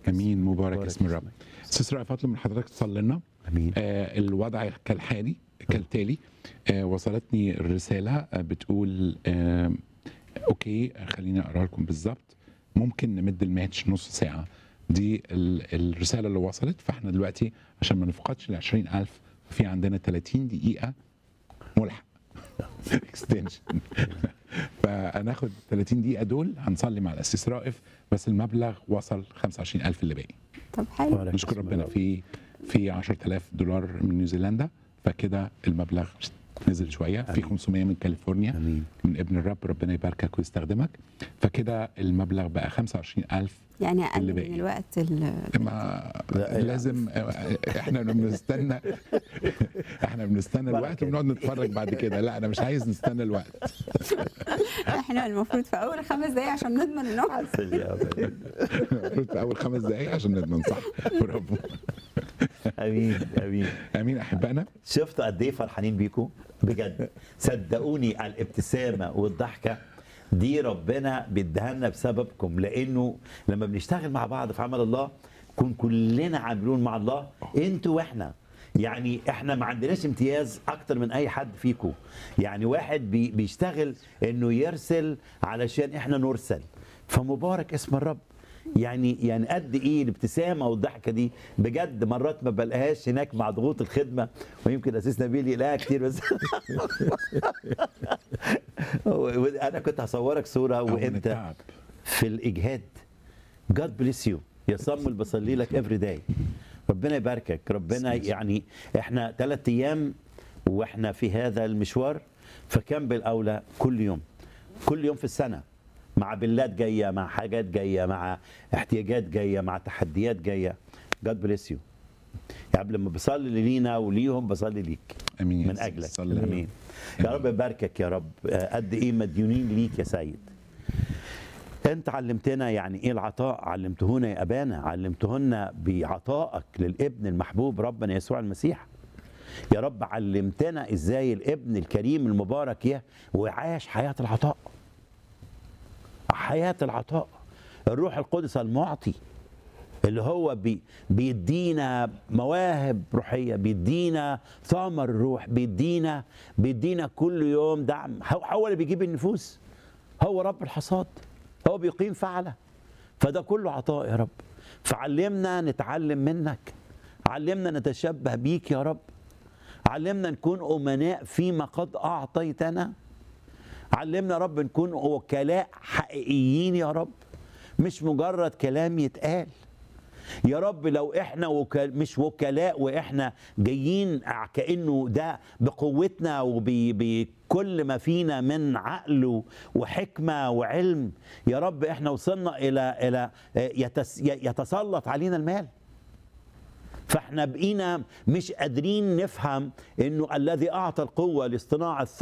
مبارك امين مبارك مبارك اسم الرب اسمك. استاذ رائع فضل من حضرتك تصلي لنا امين آه الوضع كالحالي كالتالي آه وصلتني الرساله آه بتقول آه اوكي آه، خليني اقرا لكم بالظبط ممكن نمد الماتش نص ساعه دي ال- الرساله اللي وصلت فاحنا دلوقتي عشان ما نفقدش ال 20000 في عندنا 30 دقيقه ملحق اكستنشن فهناخد 30 دقيقه دول هنصلي مع الاسيس رائف بس المبلغ وصل 25000 اللي باقي طب حلو مبارك نشكر اسم ربنا الرب. في في 10000 دولار من نيوزيلندا فكده المبلغ نزل شويه في آمين. 500 من كاليفورنيا امين من ابن الرب ربنا يباركك ويستخدمك فكده المبلغ بقى 25000 يعني اقل اللي من باقي. الوقت ال- ما لا، لازم احنا بنستنى احنا بنستنى الوقت وبنقعد نتفرج بعد كده لا انا مش عايز نستنى الوقت احنا المفروض في اول خمس دقايق عشان نضمن انهم المفروض في اول خمس دقايق عشان نضمن صح برافو امين امين امين احبائنا شفتوا قد ايه فرحانين بيكم بجد صدقوني الابتسامه والضحكه دي ربنا بيديها لنا بسببكم لانه لما بنشتغل مع بعض في عمل الله كون كلنا عاملون مع الله انتوا واحنا يعني احنا ما عندناش امتياز اكتر من اي حد فيكم يعني واحد بي بيشتغل انه يرسل علشان احنا نرسل فمبارك اسم الرب يعني يعني قد ايه الابتسامه والضحكه دي بجد مرات ما بلاقيهاش هناك مع ضغوط الخدمه ويمكن اسيس نبيل يلاقيها كتير بس انا كنت هصورك صوره أو من وانت التعب. في الاجهاد جاد بليس يو يا صمل بصلي لك افري داي ربنا يباركك ربنا يعني احنا ثلاث ايام واحنا في هذا المشوار فكان بالاولى كل يوم كل يوم في السنه مع بلات جايه مع حاجات جايه مع احتياجات جايه مع تحديات جايه جاد بليس يو يعني قبل ما بصلي لينا وليهم بصلي ليك امين يا من سيدي. اجلك صلي لنا. امين يا رب يباركك يا رب آه، قد ايه مديونين ليك يا سيد انت علمتنا يعني ايه العطاء علمتهنا يا ابانا علمتهن بعطائك للابن المحبوب ربنا يسوع المسيح يا رب علمتنا ازاي الابن الكريم المبارك يه وعاش حياه العطاء حياه العطاء الروح القدس المعطي اللي هو بي بيدينا مواهب روحيه بيدينا ثمر الروح بيدينا بيدينا كل يوم دعم هو هو اللي بيجيب النفوس هو رب الحصاد هو بيقيم فعله فده كله عطاء يا رب فعلمنا نتعلم منك علمنا نتشبه بيك يا رب علمنا نكون أمناء فيما قد أعطيتنا علمنا يا رب نكون وكلاء حقيقيين يا رب مش مجرد كلام يتقال يا رب لو احنا وكال مش وكلاء واحنا جايين كانه ده بقوتنا وبكل ما فينا من عقل وحكمه وعلم يا رب احنا وصلنا الى الى يتس يتسلط علينا المال فاحنا بقينا مش قادرين نفهم انه الذي اعطى القوه لاصطناع الث